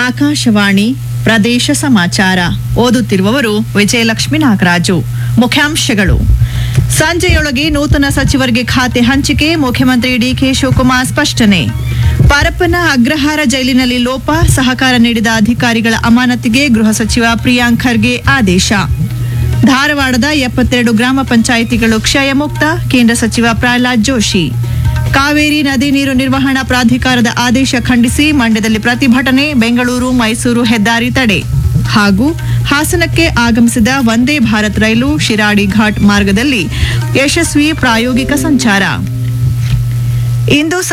ಆಕಾಶವಾಣಿ ಪ್ರದೇಶ ಸಮಾಚಾರ ಓದುತ್ತಿರುವವರು ವಿಜಯಲಕ್ಷ್ಮಿ ನಾಗರಾಜು ಮುಖ್ಯಾಂಶಗಳು ಸಂಜೆಯೊಳಗೆ ನೂತನ ಸಚಿವರಿಗೆ ಖಾತೆ ಹಂಚಿಕೆ ಮುಖ್ಯಮಂತ್ರಿ ಡಿಕೆ ಶಿವಕುಮಾರ್ ಸ್ಪಷ್ಟನೆ ಪರಪ್ಪನ ಅಗ್ರಹಾರ ಜೈಲಿನಲ್ಲಿ ಲೋಪ ಸಹಕಾರ ನೀಡಿದ ಅಧಿಕಾರಿಗಳ ಅಮಾನತಿಗೆ ಗೃಹ ಸಚಿವ ಪ್ರಿಯಾಂಕ್ ಖರ್ಗೆ ಆದೇಶ ಧಾರವಾಡದ ಎಪ್ಪತ್ತೆರಡು ಗ್ರಾಮ ಪಂಚಾಯಿತಿಗಳು ಕ್ಷಯ ಮುಕ್ತ ಕೇಂದ್ರ ಸಚಿವ ಪ್ರಹ್ಲಾದ್ ಜೋಶಿ ಕಾವೇರಿ ನದಿ ನೀರು ನಿರ್ವಹಣಾ ಪ್ರಾಧಿಕಾರದ ಆದೇಶ ಖಂಡಿಸಿ ಮಂಡ್ಯದಲ್ಲಿ ಪ್ರತಿಭಟನೆ ಬೆಂಗಳೂರು ಮೈಸೂರು ಹೆದ್ದಾರಿ ತಡೆ ಹಾಗೂ ಹಾಸನಕ್ಕೆ ಆಗಮಿಸಿದ ವಂದೇ ಭಾರತ್ ರೈಲು ಶಿರಾಡಿ ಘಾಟ್ ಮಾರ್ಗದಲ್ಲಿ ಯಶಸ್ವಿ ಪ್ರಾಯೋಗಿಕ ಸಂಚಾರ ಇಂದು